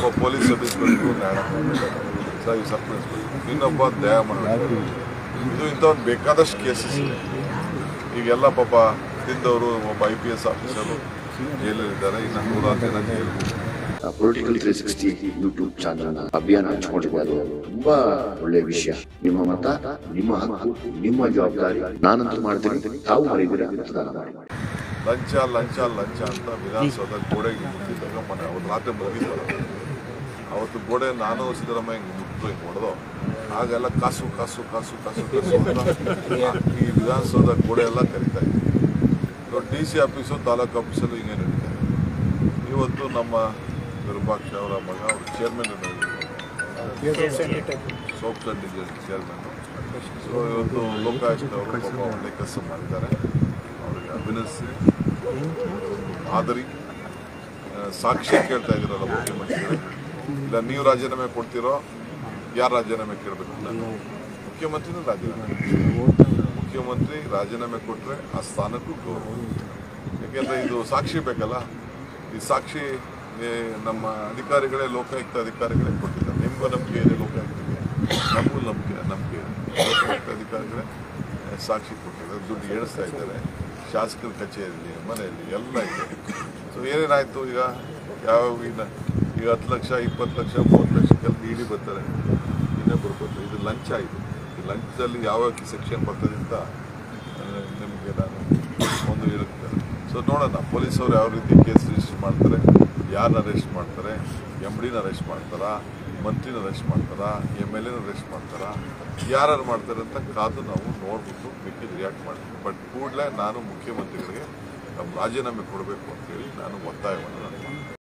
ಒಬ್ಬ police sub inspector ನ್ಯಾಯ sir sub inspector ಇನ್ನೊಬ್ಬ ದಯಾಮರಣ ಇದು ಇಂಥವ್ರು ಬೇಕಾದಷ್ಟು ಕೇಸಸ್ ಇದೆ ಈಗೆಲ್ಲ ಪಾಪ ತಿಂದವರು ಒಬ್ಬ ಐ ಪಿ ಎಸ್ ಆಫೀಸರು ಜೈಲಲ್ಲಿದ್ದಾರೆ ಇನ್ನು ನೂರಾರು ಜನ ಜೈಲು political three sixty YouTube channel ಅಭಿಯಾನ ಹಂಚ್ಕೊಂಡಿದ್ದಾರೆ ತುಂಬಾ ಒಳ್ಳೆ ವಿಷಯ ನಿಮ್ಮ ಮತ ನಿಮ್ಮ ಹಕ್ಕು ನಿಮ್ಮ ಜವಾಬ್ದಾರಿ ನಾನಂತೂ ಮಾಡ್ತೀನಿ ತಾವು ಮಾಡಿದ್ದೀರಾ ಮತದಾನ ಮಾಡಿ ಲಂಚ ಲಂಚ ಲಂಚ ಅಂತ ವಿಧಾನಸೌಧ ಗೋಡೆಗೆ ಮುಟ್ಟಿದ್ದಾಗ ಮನೆ ಅವತ್ತು ರಾತ್ರಿ ಮಲಗಿದ್ವಲ್ಲ ಅವತ್ತು ಗೋಡೆ ನಾನು ಸಿದ್ದರಾಮಯ್ಯ ಹಿಂಗೆ ಮುಟ್ಟು ಹಿಂಗೆ ಹೊಡೆದು ಆಗೆಲ್ಲ ಕಾಸು ಕಾಸು ಕಾಸು ಕಾಸು ಕಾಸು ಅಂತ ಈ ವಿಧಾನಸೌಧ ಗೋಡೆ ಎಲ್ಲ ಕರಿತಾ ಇತ್ತು ಇವಾಗ ಡಿ ಸಿ ಆಫೀಸು ತಾಲೂಕು ಆಫೀಸಲ್ಲೂ ಹಿಂಗೆ ನಡೀತಾ ಇದೆ ಇವತ್ತು ನಮ್ಮ ವಿರೂಪಾಕ್ಷ ಅವರ ಮಗ ಅವರು ಚೇರ್ಮನ್ ಸೋಪ್ ಸಂಡಿಗೆ ಚೇರ್ಮನ್ ಸೊ ಇವತ್ತು ಲೋಕಾಯುಕ್ತ ಅವರು ಪಾಪ ಒಳ್ಳೆ ಕೆಲಸ ಮಾಡಿದ್ದಾರೆ ಅವರಿಗೆ ಅಭಿನಂದಿಸಿ ಆದರಿ ಆ, ಸಾಕ್ಷಿ ಕೇಳ್ತಾ ಇದ್ದೀರಲ್ಲ ಮುಖ್ಯಮಂತ್ರಿಗಳು ಇಲ್ಲ ನೀವು ರಾಜೀನಾಮೆ ಕೊಡ್ತೀರೋ ಯಾರು ರಾಜೀನಾಮೆ ಕೇಳಬೇಕು ನಾನು ಮುಖ್ಯಮಂತ್ರಿನೂ ರಾಜೀನಾಮೆ ಮುಖ್ಯಮಂತ್ರಿ ರಾಜೀನಾಮೆ ಕೊಟ್ಟರೆ ಆ ಸ್ಥಾನಕ್ಕೂ ಗೌರವ ಯಾಕೆಂದರೆ ಇದು ಸಾಕ್ಷಿ ಬೇಕಲ್ಲ ಈ ಸಾಕ್ಷಿ ಏ, ನಮ್ಮ ಅಧಿಕಾರಿಗಳೇ ಲೋಕಾಯುಕ್ತ ಅಧಿಕಾರಿಗಳೇ ಕೊಟ್ಟಿದ್ದಾರೆ ನಿಮಗೂ ನಂಬಿಕೆ ಇದೆ ಲೋಕಾಯುಕ್ತಕ್ಕೆ ನಮಗೂ ನಂಬಿಕೆ ನಂಬಿಕೆ ಇದೆ ಲೋಕಾಯುಕ್ತ ಅಧಿಕಾರಿಗಳೇ ಆ, ಸಾಕ್ಷಿ ಕೊಟ್ಟಿದ್ದಾರೆ ದುಡ್ಡು ಏಳಿಸ್ತಾ ಇದ್ದಾರೆ ಶಾಸಕರ ಕಚೇರಿಯಲ್ಲಿ ಮನೆಯಲ್ಲಿ ಎಲ್ಲ ಇದೆ ಸೊ ಏನೇನಾಯಿತು ಈಗ ಯಾವ ಈಗ ಈಗ ಹತ್ತು ಲಕ್ಷ ಇಪ್ಪತ್ತು ಲಕ್ಷ ಮೂವತ್ತು ಲಕ್ಷಕ್ಕೆಲ್ಲ ಇಡಿ ಬರ್ತಾರೆ ಇನ್ನೊಬ್ಬರು ಬರ್ತಾರೆ ಇದು ಲಂಚ ಇದು ಈ ಲಂಚದಲ್ಲಿ ಯಾವ ಸೆಕ್ಷನ್ ಬರ್ತದೆ ಅಂತ ಆ, ನಿಮಗೆ ನಾನು ಒಂದು ಇರುತ್ತೆ ಸೊ ನೋಡೋಣ ಪೊಲೀಸರು ಯಾವ ರೀತಿ ಕೇಸ್ ರಿಜಿಸ್ಟರ್ ಮಾಡ್ತಾರೆ ಯಾರನ್ನ ಅರೆಸ್ಟ್ ಮಾಡ್ತಾರೆ ಎಮ್ ಡಿನ ಅರೆಸ್ಟ್ ಮಾಡ್ತಾರಾ ಮಂತ್ರಿನ ಅರೆಸ್ಟ್ ಮಾಡ್ತಾರಾ ಎಮ್ ಎಲ್ ಎನ ಅರೆಸ್ಟ್ ಮಾಡ್ತಾರಾ ಯಾರು ಮಾಡ್ತಾರೆ ಅಂತ ಕಾದು ನಾವು ನೋಡ್ಬಿಟ್ಟು ಮಿಕ್ಕಿದ್ದು ರಿಯಾಕ್ಟ್ ಮಾಡ್ತೀವಿ ಬಟ್ ಕೂಡಲೇ ನಾನು ಮುಖ್ಯಮಂತ್ರಿಗಳಿಗೆ ನಮ್ಮ ರಾಜೀನಾಮೆ ಕೊಡಬೇಕು ಅಂತೇಳಿ ನಾನು ಒತ್ತಾಯವನ್ನು ನಾನು ಮಾಡ್ತೀನಿ